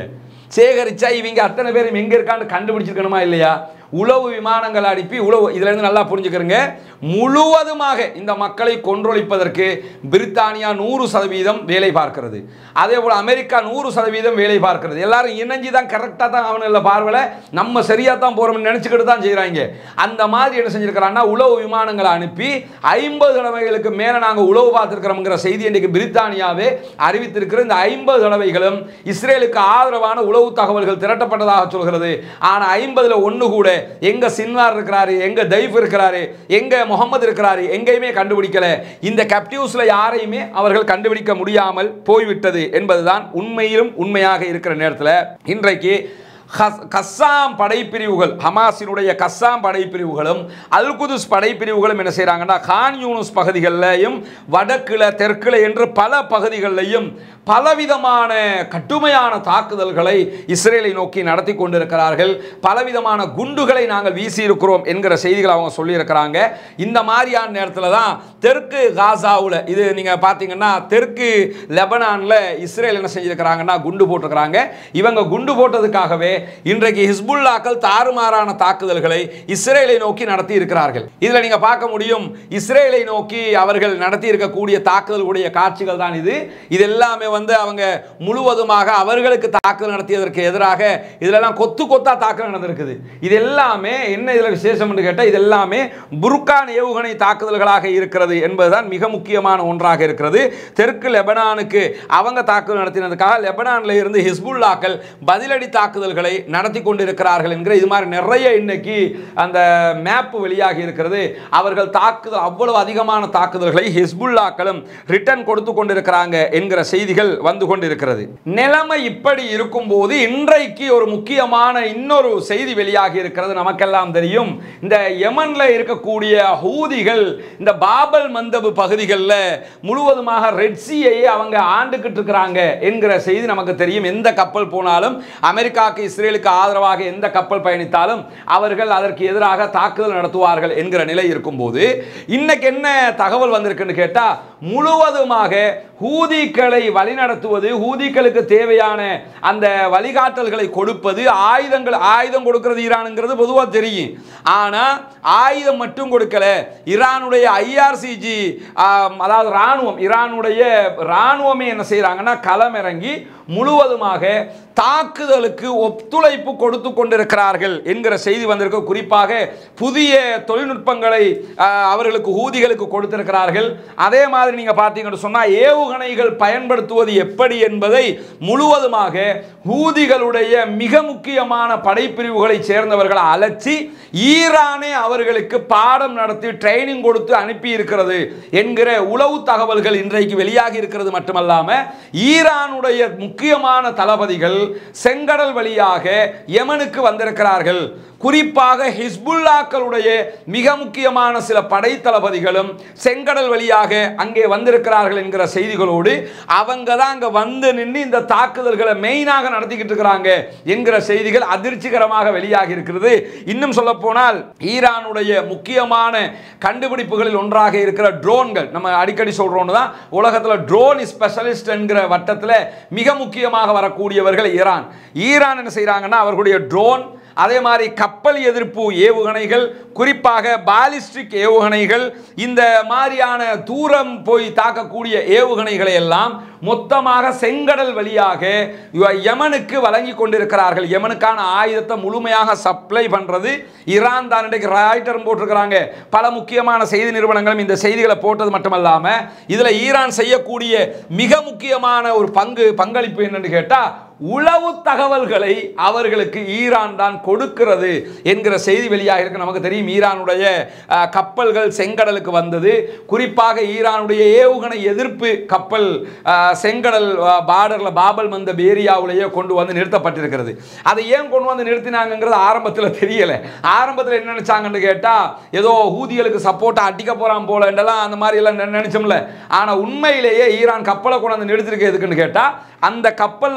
சேகரிச்சா இவங்க அத்தனை பேரும் எங்க இருக்கான்னு கண்டுபிடிச்சிருக்கணுமா இல்லையா உளவு விமானங்கள் அனுப்பி உளவு இதுல இருந்து நல்லா புரிஞ்சுக்கிறங்க முழுவதுமாக இந்த மக்களை கொன்றொழிப்பதற்கு பிரித்தானியா நூறு சதவீதம் வேலை பார்க்கிறது அதே போல அமெரிக்கா நூறு சதவீதம் வேலை பார்க்கிறது எல்லாரும் இணைஞ்சு தான் கரெக்டாக தான் அவனில் பார்வையில் நம்ம சரியா தான் போறோம்னு நினைச்சுக்கிட்டு தான் செய்றாங்க அந்த மாதிரி என்ன செஞ்சிருக்கிறாங்கன்னா உளவு விமானங்களை அனுப்பி ஐம்பது தடவைகளுக்கு மேலே நாங்கள் உளவு பார்த்துருக்கிறோம்ங்கிற செய்தி இன்றைக்கு பிரித்தானியாவே அறிவித்திருக்கிற இந்த ஐம்பது தடவைகளும் இஸ்ரேலுக்கு ஆதரவான உளவு தகவல்கள் திரட்டப்பட்டதாக சொல்கிறது ஆனால் ஐம்பதுல ஒன்று கூட எங்க சின்வார் இருக்கிறாரு எங்க தைஃப் இருக்கிறாரு எங்க முகமது இருக்கிறாரு எங்கேயுமே கண்டுபிடிக்கல இந்த கேப்டிவ்ஸ்ல யாரையுமே அவர்கள் கண்டுபிடிக்க முடியாமல் போய்விட்டது என்பதுதான் உண்மையிலும் உண்மையாக இருக்கிற நேரத்தில் இன்றைக்கு ஹஸ்- கஸ்ஸாம் படைப்பிரிவுகள் ஹமாஸினுடைய கஸ்ஸாம் படைப்பிரிவுகளும் அல் குதுஸ் படைப்பிரிவுகளும் என்ன செய்கிறாங்கன்னா கான் யூனுஸ் பகுதிகளிலையும் வடக்குல தெற்குல என்று பல பகுதிகளிலையும் பலவிதமான கட்டுமையான தாக்குதல்களை இஸ்ரேலை நோக்கி நடத்தி கொண்டிருக்கிறார்கள் பலவிதமான குண்டுகளை நாங்கள் வீசியிருக்கிறோம் என்கிற செய்திகளை அவங்க சொல்லியிருக்கிறாங்க இந்த மாதிரியான நேரத்தில் தான் தெற்கு காசாவில் இது நீங்கள் பார்த்தீங்கன்னா தெற்கு லெபனானில் இஸ்ரேல் என்ன செஞ்சிருக்கிறாங்கன்னா குண்டு போட்டிருக்கிறாங்க இவங்க குண்டு போட்டதுக்காகவே இன்றைக்கு ஹிஸ்புல்லாக்கள் தாறுமாறான தாக்குதல்களை இஸ்ரேலை நோக்கி நடத்தி இருக்கிறார்கள் இதில் நீங்கள் பார்க்க முடியும் இஸ்ரேலை நோக்கி அவர்கள் நடத்தி இருக்கக்கூடிய தாக்குதலுடைய காட்சிகள் தான் இது இது எல்லாமே வந்து அவங்க முழுவதுமாக அவர்களுக்கு தாக்குதல் நடத்தியதற்கு எதிராக இதெல்லாம் கொத்து கொத்தா தாக்குதல் நடந்திருக்குது இது எல்லாமே என்ன இதில் விசேஷம் என்று கேட்டால் இது எல்லாமே புர்கான் ஏவுகணை தாக்குதல்களாக இருக்கிறது என்பதுதான் மிக முக்கியமான ஒன்றாக இருக்கிறது தெற்கு லெபனானுக்கு அவங்க தாக்குதல் நடத்தினதுக்காக லெபனானில் இருந்து ஹிஸ்புல்லாக்கள் பதிலடி தாக்குதல்களை நடத்தி கொண்டிருக்கிறார்கள் என்கிற இது மாதிரி நிறைய இன்னைக்கு அந்த மேப் வெளியாகி இருக்கிறது அவர்கள் தாக்குதல் அவ்வளவு அதிகமான தாக்குதல்களை ஹிஸ்புல்லாக்களும் ரிட்டர்ன் கொடுத்து கொண்டிருக்கிறாங்க என்கிற செய்திகள் வந்து கொண்டிருக்கிறது நிலைமை இப்படி இருக்கும்போது இன்றைக்கு ஒரு முக்கியமான இன்னொரு செய்தி வெளியாகி இருக்கிறது நமக்கெல்லாம் தெரியும் இந்த யமன்ல இருக்கக்கூடிய ஹூதிகள் இந்த பாபல் மந்தபு பகுதிகளில் முழுவதுமாக ரெட் சீயை அவங்க ஆண்டுகிட்டு இருக்கிறாங்க என்கிற செய்தி நமக்கு தெரியும் எந்த கப்பல் போனாலும் அமெரிக்காவுக்கு இஸ்ரேலுக்கு ஆதரவாக எந்த கப்பல் பயணித்தாலும் அவர்கள் அதற்கு எதிராக தாக்குதல் நடத்துவார்கள் என்கிற நிலை இருக்கும்போது இன்னைக்கு என்ன தகவல் வந்திருக்குன்னு கேட்டா முழுவதுமாக ஹூதிக்களை வழிநடத்துவது ஹூதிக்களுக்கு தேவையான அந்த வழிகாட்டல்களை கொடுப்பது ஆயுதங்கள் ஆயுதம் கொடுக்கிறது ஈரானுங்கிறது பொதுவாக தெரியும் ஆனால் ஆயுதம் மட்டும் கொடுக்கல ஈரானுடைய ஐஆர்சிஜி அதாவது ராணுவம் ஈரானுடைய ராணுவமே என்ன செய்கிறாங்கன்னா களமிறங்கி முழுவதுமாக தாக்குதலுக்கு ஒத்துழைப்பு கொடுத்து கொண்டிருக்கிறார்கள் என்கிற செய்தி வந்திருக்கு குறிப்பாக புதிய தொழில்நுட்பங்களை ஆஹ், அவர்களுக்கு ஊதிகளுக்கு கொடுத்திருக்கிறார்கள் அதே மாதிரி நீங்க பார்த்தீங்கன்னு சொன்னா ஏவுகணைகள் பயன்படுத்துவது எப்படி என்பதை முழுவதுமாக ஊதிகளுடைய மிக முக்கியமான படைப்பிரிவுகளை சேர்ந்தவர்களை அழைச்சி ஈரானே அவர்களுக்கு பாடம் நடத்தி ட்ரைனிங் கொடுத்து அனுப்பி இருக்கிறது என்கிற உளவு தகவல்கள் இன்றைக்கு வெளியாகி இருக்கிறது மட்டுமல்லாம ஈரானுடைய முக்கியமான தளபதிகள் செங்கடல் வழியாக யமனுக்கு வந்திருக்கிறார்கள் குறிப்பாக ஹிஸ்புல்லாக்களுடைய மிக முக்கியமான சில படை தளபதிகளும் செங்கடல் வழியாக அங்கே வந்திருக்கிறார்கள் என்கிற செய்திகளோடு அவங்க தான் அங்கே வந்து நின்று இந்த தாக்குதல்களை மெயினாக நடத்திக்கிட்டு இருக்கிறாங்க என்கிற செய்திகள் அதிர்ச்சிகரமாக வெளியாகி இருக்கிறது இன்னும் சொல்ல போனால் ஈரானுடைய முக்கியமான கண்டுபிடிப்புகளில் ஒன்றாக இருக்கிற ட்ரோன்கள் நம்ம அடிக்கடி சொல்றோம்னு தான் உலகத்தில் ட்ரோன் ஸ்பெஷலிஸ்ட் என்கிற வட்டத்தில் மிக முக்கியமாக வரக்கூடியவர்கள் ஈரான் ஈரான் என்ன செய்கிறாங்கன்னா அவர்களுடைய ட்ரோன் அதே மாதிரி கப்பல் எதிர்ப்பு ஏவுகணைகள் குறிப்பாக பாலிஸ்டிக் ஏவுகணைகள் இந்த மாதிரியான தூரம் போய் தாக்கக்கூடிய ஏவுகணைகளை எல்லாம் மொத்தமாக செங்கடல் வழியாக ய- யமனுக்கு வழங்கி கொண்டிருக்கிறார்கள் யமனுக்கான ஆயுதத்தை முழுமையாக சப்ளை பண்றது ஈரான் தான் இன்றைக்கு ராய்டர் போட்டிருக்கிறாங்க பல முக்கியமான செய்தி நிறுவனங்களும் இந்த செய்திகளை போட்டது மட்டுமல்லாம இதுல ஈரான் செய்யக்கூடிய மிக முக்கியமான ஒரு பங்கு பங்களிப்பு என்னன்னு கேட்டா உளவு தகவல்களை அவர்களுக்கு ஈரான் தான் கொடுக்கிறது என்கிற செய்தி வெளியாக இருக்கு நமக்கு தெரியும் ஈரானுடைய அஹ், கப்பல்கள் செங்கடலுக்கு வந்தது குறிப்பாக ஈரானுடைய ஏவுகணை எதிர்ப்பு கப்பல் அஹ், செங்கடல் பார்டர்ல பாபல் மந்த ஏரியாவிலேயே கொண்டு வந்து நிறுத்தப்பட்டிருக்கிறது அதை ஏன் கொண்டு வந்து நிறுத்தினாங்கங்கிறது ஆரம்பத்தில் தெரியல ஆரம்பத்தில் என்ன நினைச்சாங்கன்னு கேட்டா ஏதோ ஊதிகளுக்கு சப்போர்ட்டா அடிக்க போறான் போல என்றெல்லாம் அந்த மாதிரி எல்லாம் நினை- நினைச்சோம்ல ஆனா உண்மையிலேயே ஈரான் கப்பலை கொண்டு வந்து நிறுத்திருக்கு எதுக்குன்னு கேட்டா அந்த கப்பல்ல உட்கார்ந்துகிட்டு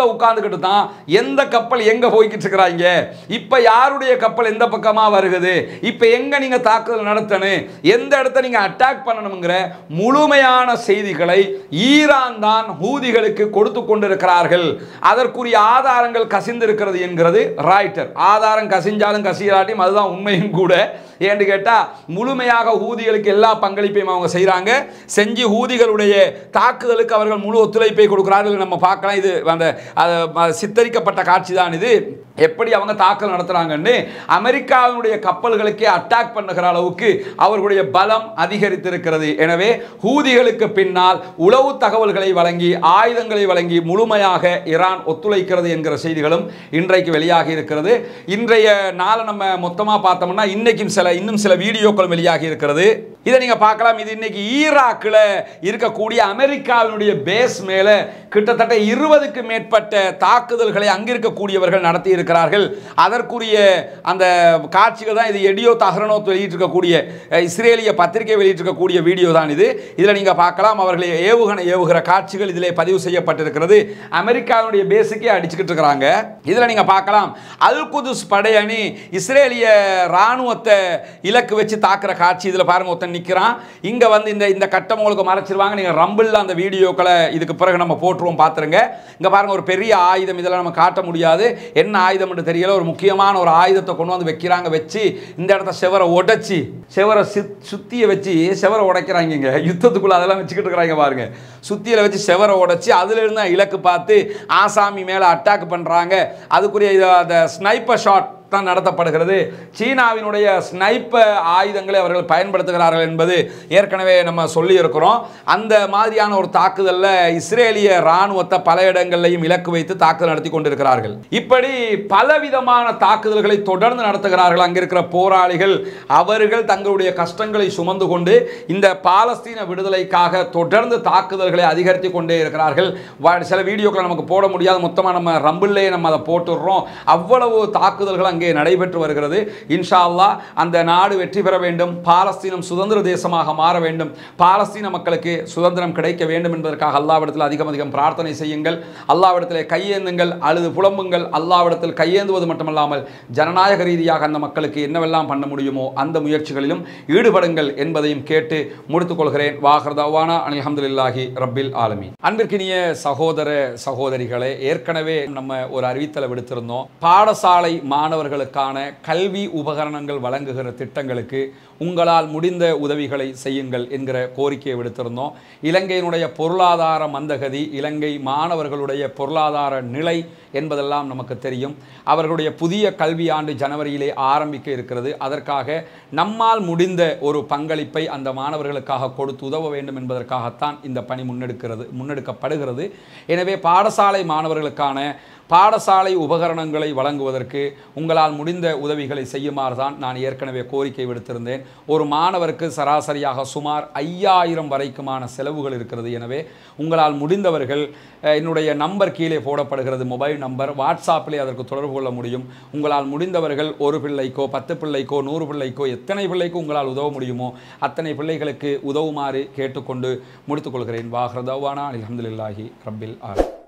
பார்த்துட்டு தான் எந்த கப்பல் எங்க போய்கிட்டு இருக்கிறாங்க இப்ப யாருடைய கப்பல் எந்த பக்கமா வருகுது இப்ப எங்க நீங்க தாக்குதல் நடத்தணும் எந்த இடத்த நீங்க அட்டாக் பண்ணணுங்கிற முழுமையான செய்திகளை ஈரான் தான் ஹூதிகளுக்கு கொடுத்து கொண்டிருக்கிறார்கள் அதற்குரிய ஆதாரங்கள் கசிந்திருக்கிறது என்கிறது ராய்ட்டர் ஆதாரம் கசிஞ்சாலும் கசியலாட்டியும் அதுதான் உண்மையும் கூட ஏன்னு கேட்டால் முழுமையாக ஹூதிகளுக்கு எல்லா பங்களிப்பையும் அவங்க செய்கிறாங்க செஞ்சு ஹூதிகளுடைய தாக்குதலுக்கு அவர்கள் முழு ஒத்துழைப்பை கொடுக்குறார்கள் நம்ம பார்க்கலாம் இது அந்த அது, அது சித்தரிக்கப்பட்ட காட்சி தான் இது எப்படி அவங்க தாக்கல் நடத்துறாங்கன்னு அமெரிக்காவினுடைய கப்பல்களுக்கே அட்டாக் பண்ணுகிற அளவுக்கு அவர்களுடைய பலம் அதிகரித்திருக்கிறது எனவே ஹூதிகளுக்கு பின்னால் உளவு தகவல்களை வழங்கி ஆயுதங்களை வழங்கி முழுமையாக ஈரான் ஒத்துழைக்கிறது என்கிற செய்திகளும் இன்றைக்கு வெளியாகி இருக்கிறது இன்றைய நாளை நம்ம மொத்தமாக பார்த்தோம்னா இன்னைக்கும் சில இன்னும் சில வீடியோக்கள் வெளியாகி இருக்கிறது இதை நீங்க பார்க்கலாம் இது இன்னைக்கு ஈராக்கில் இருக்கக்கூடிய அமெரிக்காவினுடைய பேஸ் மேல கிட்டத்தட்ட இருபதுக்கு மேற்பட்ட தாக்குதல்களை அங்கிருக்கக்கூடியவர்கள் நடத்தி இருக்கிறார்கள் அதற்குரிய அந்த காட்சிகள் தான் இது எடியோ தஹரனோத் வெளியிட்டிருக்கக்கூடிய அஹ், இஸ்ரேலிய பத்திரிகை வெளியிட்டிருக்கக்கூடிய வீடியோ தான் இது இதில் நீங்க பார்க்கலாம் அவர்களை ஏவுகணை ஏவுகிற காட்சிகள் இதிலே பதிவு செய்யப்பட்டிருக்கிறது அமெரிக்காவினுடைய பேஸுக்கே அடிச்சுக்கிட்டு இருக்கிறாங்க இதில் நீங்க பார்க்கலாம் அல் குதுஸ் படையணி இஸ்ரேலிய ராணுவத்தை இலக்கு வச்சு தாக்குற காட்சி இதில் பாருங்க ஒருத்தன் நிற்கிறான் இங்கே வந்து இந்த இந்த கட்டம் உங்களுக்கு மறைச்சிருவாங்க நீங்கள் ரம்பிளில் அந்த வீடியோக்களை இதுக்கு பிறகு நம்ம போட்டுருவோம் பார்த்துருங்க இங்கே பாருங்க ஒரு பெரிய ஆயுதம் இதெல்லாம் நம்ம காட்ட முடியாது என்ன ஆயுதம்னு தெரியல ஒரு முக்கியமான ஒரு ஆயுதத்தை கொண்டு வந்து வைக்கிறாங்க வச்சு இந்த இடத்த செவரை உடைச்சி செவரை சித் சுத்தியை வச்சு செவரை உடைக்கிறாங்க இங்க யுத்தத்துக்குள்ள அதெல்லாம் வச்சுக்கிட்டு இருக்கிறாங்க பாருங்க சுத்தியில வச்சு செவரை உடைச்சி அதுல இருந்து தான் இலக்கு பார்த்து ஆசாமி மேல அட்டாக் பண்றாங்க அதுக்குரிய இது அந்த ஸ்னைப்பர் ஷாட் தான் நடத்தப்படுகிறது சீனாவினுடைய ஸ்னைப்பர் ஆயுதங்களை அவர்கள் பயன்படுத்துகிறார்கள் என்பது ஏற்கனவே நம்ம சொல்லி இருக்கிறோம் அந்த மாதிரியான ஒரு தாக்குதலில் இஸ்ரேலிய ராணுவத்தை பல இடங்கள்லையும் இலக்கு வைத்து தாக்குதல் நடத்தி கொண்டிருக்கிறார்கள் இப்படி பலவிதமான தாக்குதல்களை தொடர்ந்து நடத்துகிறார்கள் அங்கிருக்கிற போராளிகள் அவர்கள் தங்களுடைய கஷ்டங்களை சுமந்து கொண்டு இந்த பாலஸ்தீன விடுதலைக்காக தொடர்ந்து தாக்குதல்களை அதிகரித்து கொண்டே இருக்கிறார்கள் வ- சில வீடியோக்களை நமக்கு போட முடியாது மொத்தமாக நம்ம ரம்பிள்லே நம்ம அதை போட்டுடுறோம் அவ்வளவு தாக்குதல்கள் அங்கே நடைபெற்று வருகிறது இன்ஷா அல்லாஹ் அந்த நாடு வெற்றி பெற வேண்டும் பாலஸ்தீனம் சுதந்திர தேசமாக மாற வேண்டும் பாலஸ்தீன மக்களுக்கு சுதந்திரம் கிடைக்க வேண்டும் என்பதற்காக அல்லாவிடத்தில் அதிகம் அதிகம் பிரார்த்தனை செய்யுங்கள் அல்லாவிடத்தில் கையேந்துங்கள் அழுது புலம்புங்கள் அல்லாவிடத்தில் கையேந்துவது மட்டுமல்லாமல் ஜனநாயக ரீதியாக அந்த மக்களுக்கு என்னவெல்லாம் பண்ண முடியுமோ அந்த முயற்சிகளிலும் ஈடுபடுங்கள் என்பதையும் கேட்டு முடித்துக் கொள்கிறேன் வாஹர்தவானா அல்ஹம்துலில்லாஹி ரப்பில் ஆலமி அன்பிற்கினிய சகோதர சகோதரிகளே ஏற்கனவே நம்ம ஒரு அறிவித்தலை விடுத்திருந்தோம் பாடசாலை மாணவர்களுக்கான கல்வி உபகரணங்கள் வழங்குகிற திட்டங்களுக்கு உங்களால் முடிந்த உதவிகளை செய்யுங்கள் என்கிற கோரிக்கையை விடுத்திருந்தோம் இலங்கையினுடைய பொருளாதார மந்தகதி இலங்கை மாணவர்களுடைய பொருளாதார நிலை என்பதெல்லாம் நமக்கு தெரியும் அவர்களுடைய புதிய கல்வியாண்டு ஜனவரியிலே ஆரம்பிக்க இருக்கிறது அதற்காக நம்மால் முடிந்த ஒரு பங்களிப்பை அந்த மாணவர்களுக்காக கொடுத்து உதவ வேண்டும் என்பதற்காகத்தான் இந்த பணி முன்னெடுக்கிறது முன்னெடுக்கப்படுகிறது எனவே பாடசாலை மாணவர்களுக்கான பாடசாலை உபகரணங்களை வழங்குவதற்கு உங்களால் முடிந்த உதவிகளை செய்யுமாறு தான் நான் ஏற்கனவே கோரிக்கை விடுத்திருந்தேன் ஒரு மாணவருக்கு சராசரியாக சுமார் ஐயாயிரம் வரைக்குமான செலவுகள் இருக்கிறது எனவே உங்களால் முடிந்தவர்கள் அஹ், என்னுடைய நம்பர் கீழே போடப்படுகிறது மொபைல் நம்பர் வாட்ஸ்அப்பிலே அதற்கு தொடர்பு கொள்ள முடியும் உங்களால் முடிந்தவர்கள் ஒரு பிள்ளைக்கோ பத்து பிள்ளைக்கோ நூறு பிள்ளைக்கோ எத்தனை பிள்ளைக்கு உங்களால் உதவ முடியுமோ அத்தனை பிள்ளைகளுக்கு உதவுமாறு கேட்டுக்கொண்டு முடித்துக்கொள்கிறேன் வாஹ்ரதவானா அலமதுல்லாஹி ரப்பில் ஆர்